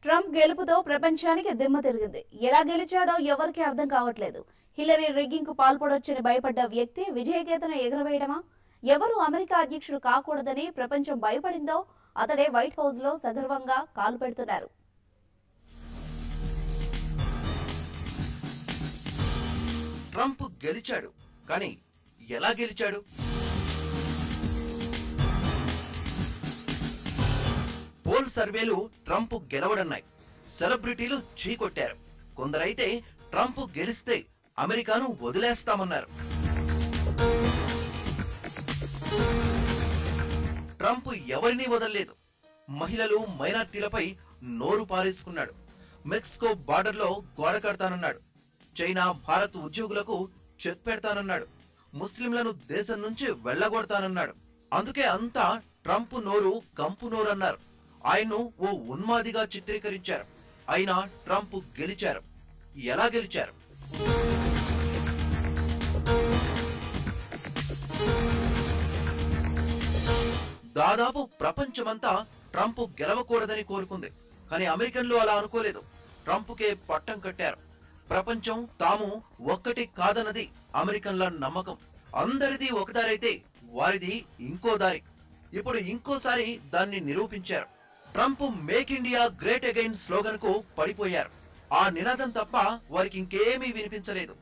Trump గెలుపుతో ప్రపంచానికి దిమ్మ తిరిగింది ఎలా గెలిచాడో ఎవరికీ అర్థం కావట్లేదు హిల్లరీ రిగ్గింగ్ కు పాల్పడొచ్చని భయపడ్డ వ్యక్తి విజయకేతన ఎగరవేయడమా ఎవరు అమెరికా అధ్యక్షుడు కాకూడదని ప్రపంచం భయపడిందో అతడే వైట్ హౌస్ లో సగర్వంగా కాలు పెడుతున్నారు ట్రంప్ గెలిచాడు కానీ ఎలా గెలిచాడు పోల్ సర్వేలు ట్రంప్ గెలవడన్నాయి సెలబ్రిటీలు చీకొట్టారు కొందరైతే ట్రంప్ గెలిస్తే అమెరికాను వదిలేస్తామన్నారు ట్రంప్ ఎవరినీ వదలలేదు మహిళలు మైనార్టీలపై నోరు పారేసుకున్నాడు మెక్సికో బార్డర్లో గోడ కడతానన్నాడు చైనా భారత్ ఉద్యోగులకు చెక్ పెడతానన్నాడు ముస్లింలను దేశం నుంచి వెళ్ళగొడతానన్నాడు అందుకే అంతా ట్రంప్ నోరు కంపు నోరు అన్నారు ఆయన్ను ఓ ఉన్మాదిగా చిత్రీకరించారు అయినా ట్రంప్ గెలిచారు ఎలా గెలిచారు దాదాపు ప్రపంచమంతా ట్రంప్ గెలవకూడదని కోరుకుంది కానీ అమెరికన్లు అలా అనుకోలేదు ట్రంప్కే పట్టం కట్టారు ప్రపంచం తాము ఒక్కటి కాదన్నది అమెరికన్ల నమ్మకం అందరిది ఒకదారైతే వారిది ఇంకో దారి ఇప్పుడు ఇంకోసారి దాన్ని నిరూపించారు Trump make India great again slogan కు పడిపోయారు ఆ నినాదం తప్ప వారికి ఇంకేమీ వినిపించలేదు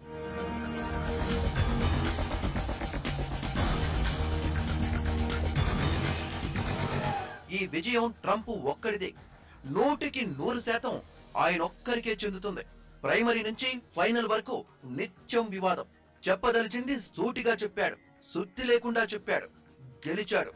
ఈ విజయం ట్రంప్ ఒక్కడిదే నూటికి నూరు శాతం ఆయన ఒక్కరికే చెందుతుంది ప్రైమరీ నుంచి ఫైనల్ వరకు నిత్యం వివాదం చెప్పదలిచింది సూటిగా చెప్పాడు సుత్తి లేకుండా చెప్పాడు గెలిచాడు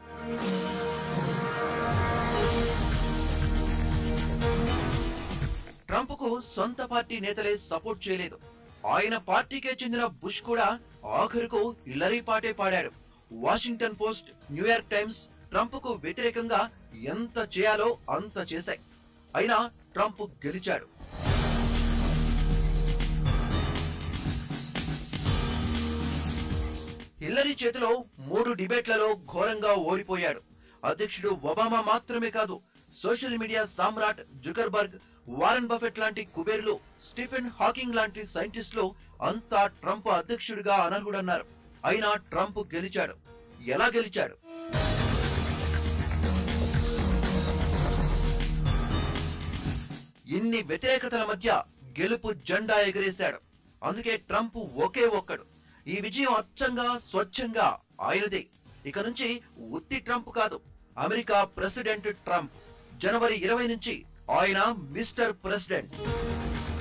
ట్రంప్ కు సొంత పార్టీ నేతలే సపోర్ట్ చేయలేదు ఆయన పార్టీకే చెందిన బుష్ కూడా ఆఖరుకు హిల్లరీ పాటే పాడాడు Washington Post New York Times Trump కు వ్యతిరేకంగా ఎంత చేయాలో అంత చేశాయి అయినా ట్రంప్ గెలిచాడు హిల్లరీ చేతిలో మూడు డిబేట్లలో ఘోరంగా ఓడిపోయాడు అధ్యక్షుడు ఒబామా మాత్రమే కాదు సోషల్ మీడియా సామ్రాట్ జుకర్బర్గ్ వారన్ బఫెట్ లాంటి కుబేర్లు స్టీఫెన్ హాకింగ్ లాంటి సైంటిస్టులు అంతా ట్రంప్ అధ్యక్షుడిగా అనర్హుడన్నారు అయినా ట్రంప్ గెలిచాడు ఎలా గెలిచాడు ఇన్ని వ్యతిరేకతల మధ్య గెలుపు జెండా ఎగరేశాడు అందుకే ట్రంప్ ఒకే ఒక్కడు ఈ విజయం అచ్చంగా స్వచ్ఛంగా ఆయనదే ఇక నుంచి ఉత్తి ట్రంప్ కాదు అమెరికా ప్రెసిడెంట్ ట్రంప్ జనవరి ఇరవై నుంచి ఆయన మిస్టర్ ప్రెసిడెంట్